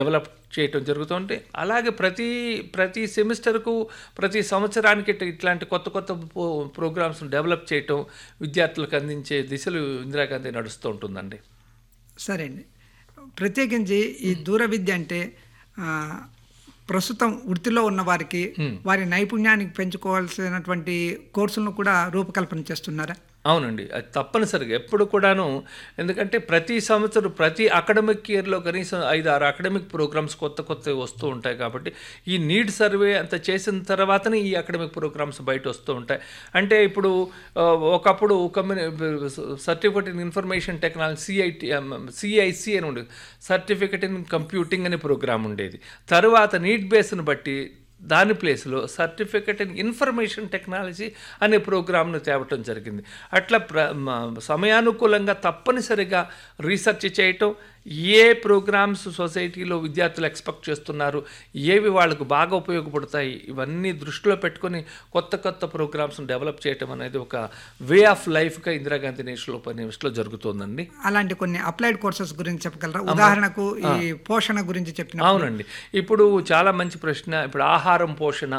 Develop చేయటం జరుగుతుంది అలాగే ప్రతి ప్రతి సెమిస్టర్కు ప్రతి సంవత్సరానికి ఇట్ట- ఇట్లాంటి కొత్త కొత్త ప్రోగ్రామ్స్ డెవలప్ చేయటం విద్యార్థులకు అందించే దిశలు ఇందిరాగాంధీ నడుస్తూ ఉంటుందండి సరే అండి ప్రత్యేకించి ఈ దూర విద్య అంటే ఆ, ప్రస్తుతం వృత్తిలో ఉన్న వారికి వారి నైపుణ్యానికి పెంచుకోవాల్సినటువంటి కోర్సులను కూడా రూపకల్పన చేస్తున్నారా అవునండి అది తప్పనిసరిగా ఎప్పుడు కూడాను ఎందుకంటే ప్రతి సంవత్సరం ప్రతి అకాడమిక్ ఇయర్లో కనీసం ఐదు ఆరు అకాడమిక్ ప్రోగ్రామ్స్ కొత్త కొత్తవి వస్తూ ఉంటాయి కాబట్టి ఈ నీడ్ సర్వే అంత చేసిన తర్వాతనే ఈ అకాడమిక్ ప్రోగ్రామ్స్ బయట వస్తూ ఉంటాయి అంటే ఇప్పుడు ఆ, ఒకప్పుడు కమ్యూని certificate in information technology CIT CIC అని ఉండేది సర్టిఫికెట్ ఇన్ కంప్యూటింగ్ అనే ప్రోగ్రామ్ ఉండేది తర్వాత నీట్ బేస్ని బట్టి దాని ప్లేస్లో సర్టిఫికెట్ ఇన్ ఇన్ఫర్మేషన్ టెక్నాలజీ అనే ప్రోగ్రామ్ను తేవటం జరిగింది అట్లా ప్ర మ- సమయానుకూలంగా తప్పనిసరిగా రీసెర్చ్ చేయటం ఏ ప్రోగ్రామ్స్ సొసైటీలో విద్యార్థులు ఎక్స్పెక్ట్ చేస్తున్నారు ఏవి వాళ్ళకు బాగా ఉపయోగపడతాయి ఇవన్నీ దృష్టిలో పెట్టుకొని కొత్త కొత్త ప్రోగ్రామ్స్ని డెవలప్ చేయటం అనేది ఒక way of లైఫ్గా Indira Gandhi national open యూనివర్సిటీలో జరుగుతోందండి అలాంటి కొన్ని అప్లైడ్ కోర్సెస్ గురించి చెప్పగలరా ఉదాహరణకు ఈ పోషణ గురించి చెప్పిన అవునండి ఇప్పుడు చాలా మంచి ప్రశ్న ఇప్పుడు ఆహారం పోషణ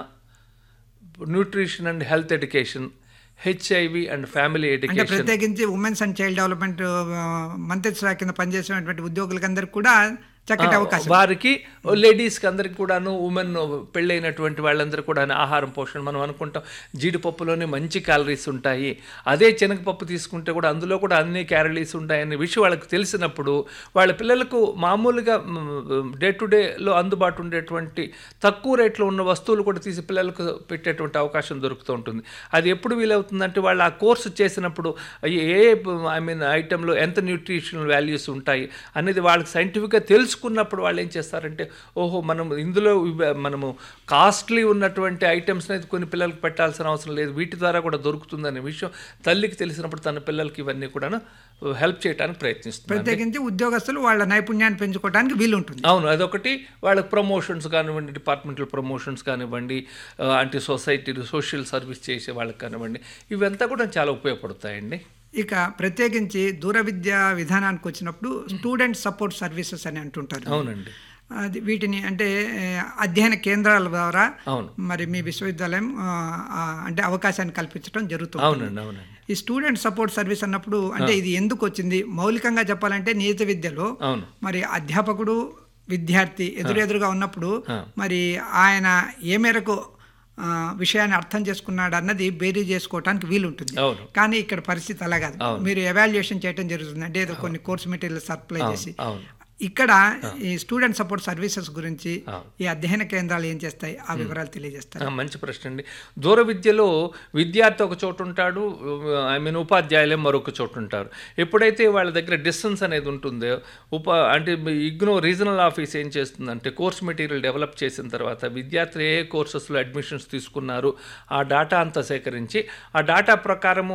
nutrition and health education HIV and family అంటే ఎడ్యుకేషన్ ప్రత్యేకించి ఉమెన్స్ అండ్ చైల్డ్ డెవలప్మెంట్ మంత్రిత్వ శాఖ కింద పనిచేసినటువంటి ఉద్యోగులకందరికీ కూడా చక్కటి అవకాశం వారికి లేడీస్కి అందరికి కూడాను ఉమెన్ పెళ్ళైనటువంటి వాళ్ళందరూ కూడా ఆహారం పోషణ మనం అనుకుంటాం జీడిపప్పులోనే మంచి క్యాలరీస్ ఉంటాయి అదే శనగపప్పు తీసుకుంటే కూడా అందులో కూడా అన్ని క్యాలరీస్ ఉంటాయనే విషయం వాళ్ళకి తెలిసినప్పుడు వాళ్ళ పిల్లలకు మామూలుగా డే టు డేలో అందుబాటు ఉండేటువంటి తక్కువ రేట్లో ఉన్న వస్తువులు కూడా తీసి పిల్లలకు పెట్టేటువంటి అవకాశం దొరుకుతూ ఉంటుంది అది ఎప్పుడు వీలవుతుందంటే వాళ్ళు ఆ కోర్సు చేసినప్పుడు ఏ ఐ మీన్ ఐటెంలో ఎంత న్యూట్రిషనల్ వాల్యూస్ ఉంటాయి అనేది వాళ్ళకి సైంటిఫిక్గా తెలుసుకున్నప్పుడు వాళ్ళు ఏం చేస్తారంటే ఓహో మనం ఇందులో ఇవ- మనము కాస్ట్లీ ఉన్నటువంటి ఐటమ్స్ అనేది కొన్ని పిల్లలకు పెట్టాల్సిన అవసరం లేదు వీటి ద్వారా కూడా దొరుకుతుందనే విషయం తల్లికి తెలిసినప్పుడు తన పిల్లలకి ఇవన్నీ కూడా హెల్ప్ చేయడానికి ప్రయత్నిస్తుంది ప్రత్యేకించి ఉద్యోగస్తులు వాళ్ళ నైపుణ్యాన్ని పెంచుకోవడానికి వీలు ఉంటుంది అవును అదొకటి వాళ్ళకి ప్రమోషన్స్ కానివ్వండి డిపార్ట్మెంటల్ ప్రమోషన్స్ కానివ్వండి ఆ, అంటే సొసైటీ సోషల్ సర్వీస్ చేసే వాళ్ళకి కానివ్వండి ఇవంతా కూడా చాలా ఉపయోగపడతాయండి ఇక ప్రత్యేకించి దూర విద్యా విధానానికి వచ్చినప్పుడు స్టూడెంట్ సపోర్ట్ సర్వీసెస్ అని అంటుంటారు అవునండి అది వీటిని అంటే ఏ, అధ్యయన కేంద్రాల ద్వారా అవును మరి మీ విశ్వవిద్యాలయం ఆ, ఆ, అంటే అవకాశాన్ని కల్పించడం జరుగుతుంది అవునండి అవునండి ఈ స్టూడెంట్ సపోర్ట్ సర్వీస్ అన్నప్పుడు అంటే ఇది ఎందుకు వచ్చింది మౌలికంగా చెప్పాలంటే నియత విద్యలో అవును మరి అధ్యాపకుడు విద్యార్థి ఎదురెదురుగా ఉన్నప్పుడు మరి ఆయన ఏ మేరకు ఆ, విషయాన్ని అర్థం చేసుకున్నాడు అన్నది బేరీ చేసుకోవడానికి వీలుంటుంది అవును కానీ ఇక్కడ పరిస్థితి అలా కాదు మీరు ఎవాల్యుయేషన్ చేయడం జరుగుతుంది అంటే ఏదో కొన్ని కోర్స్ మెటీరియల్ సప్లై చేసి అవును ఇక్కడ ఈ స్టూడెంట్ సపోర్ట్ సర్వీసెస్ గురించి అవును. ఈ అధ్యయన కేంద్రాలు ఏం చేస్తాయి ఆ వివరాలు తెలియజేస్తారు ఆ, మంచి ప్రశ్న అండి దూర విద్యలో విద్యార్థి ఒక చోటు ఉంటాడు ఐ మీన్ ఉపాధ్యాయులే మరొక చోటు ఉంటారు ఎప్పుడైతే వాళ్ళ దగ్గర డిస్టెన్స్ అనేది ఉంటుందో ఉపా అంటే ఇగ్నో రీజనల్ ఆఫీస్ ఏం చేస్తుందంటే కోర్స్ మెటీరియల్ డెవలప్ చేసిన తర్వాత విద్యార్థులు ఏ కోర్సెస్లో అడ్మిషన్స్ తీసుకున్నారు ఆ డాటా అంతా సేకరించి ఆ డాటా ప్రకారము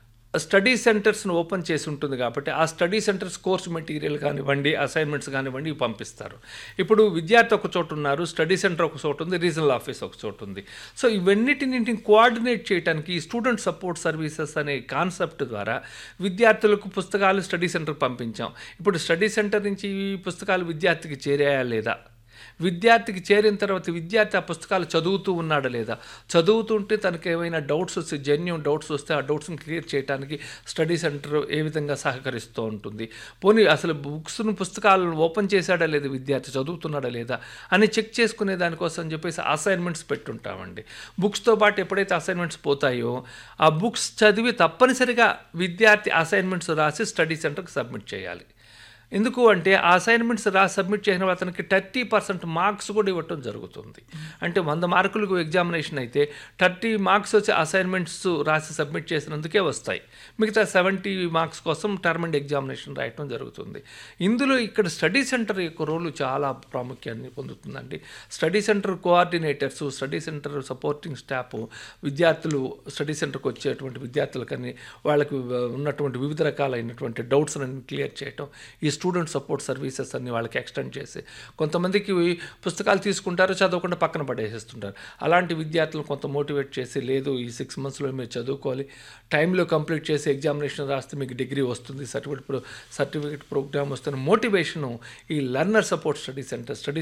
స్టడీ సెంటర్స్ను ఓపెన్ చేసి ఉంటుంది కాబట్టి ఆ స్టడీ సెంటర్స్ కోర్స్ మెటీరియల్ కానివ్వండి అసైన్మెంట్స్ కానివ్వండి ఇవి పంపిస్తారు ఇప్పుడు విద్యార్థి ఒక చోటు ఉన్నారు స్టడీ సెంటర్ ఒక చోటు ఉంది రీజనల్ ఆఫీస్ ఒక చోటు ఉంది సో ఇవన్నిటిని కోఆర్డినేట్ చేయడానికి ఈ స్టూడెంట్ సపోర్ట్ సర్వీసెస్ అనే కాన్సెప్ట్ ద్వారా విద్యార్థులకు పుస్తకాలు స్టడీ సెంటర్ పంపించాం ఇప్పుడు స్టడీ సెంటర్ నుంచి ఈ పుస్తకాలు విద్యార్థికి చేరాయా లేదా విద్యార్థికి చేరిన తర్వాత విద్యార్థి ఆ పుస్తకాలు చదువుతూ ఉన్నాడా లేదా చదువుతుంటే తనకి ఏమైనా డౌట్స్ వస్తే జెన్యున్ డౌట్స్ వస్తే ఆ డౌట్స్ని క్లియర్ చేయడానికి స్టడీ సెంటర్ ఏ విధంగా సహకరిస్తూ ఉంటుంది పోనీ అసలు బుక్స్ను పుస్తకాలను ఓపెన్ చేశాడా లేదా విద్యార్థి చదువుతున్నాడా లేదా అని చెక్ చేసుకునే దానికోసం చెప్పేసి అసైన్మెంట్స్ పెట్టుంటామండి బుక్స్తో పాటు ఎప్పుడైతే అసైన్మెంట్స్ పోతాయో ఆ బుక్స్ చదివి తప్పనిసరిగా విద్యార్థి అసైన్మెంట్స్ రాసి స్టడీ సెంటర్కి సబ్మిట్ చేయాలి ఎందుకు అంటే ఆ అసైన్మెంట్స్ రా సబ్మిట్ చేసిన అతనికి థర్టీ పర్సెంట్ మార్క్స్ కూడా ఇవ్వటం జరుగుతుంది అంటే వంద మార్కులకు ఎగ్జామినేషన్ అయితే థర్టీ మార్క్స్ వచ్చి అసైన్మెంట్స్ రాసి సబ్మిట్ చేసినందుకే వస్తాయి మిగతా సెవెంటీ మార్క్స్ కోసం టర్మ్ అండ్ ఎగ్జామినేషన్ రాయటం జరుగుతుంది ఇందులో ఇక్కడ స్టడీ సెంటర్ యొక్క రోలు చాలా ప్రాముఖ్యాన్ని పొందుతుందండి study centre coordinators study centre supporting staff విద్యార్థులు స్టడీ సెంటర్కి వచ్చేటువంటి విద్యార్థులకని వాళ్ళకి ఉన్నటువంటి వివిధ రకాలైనటువంటి డౌట్స్ అన్ని క్లియర్ చేయటం ఈ స్టూడెంట్ సపోర్ట్ సర్వీసెస్ అన్ని వాళ్ళకి ఎక్స్టెండ్ చేసి కొంతమందికి పుస్తకాలు తీసుకుంటారు చదవకుండా పక్కన పడేసేస్తుంటారు అలాంటి విద్యార్థులను కొంత మోటివేట్ చేసి లేదు ఈ సిక్స్ మంత్స్లో మీరు చదువుకోవాలి టైంలో కంప్లీట్ చేసి ఎగ్జామినేషన్ రాస్తే మీకు డిగ్రీ వస్తుంది సర్టిఫికేట్ ప్రో సర్టిఫికేట్ ప్రోగ్రామ్ వస్తుంది మోటివేషను ఈ learner support study centre study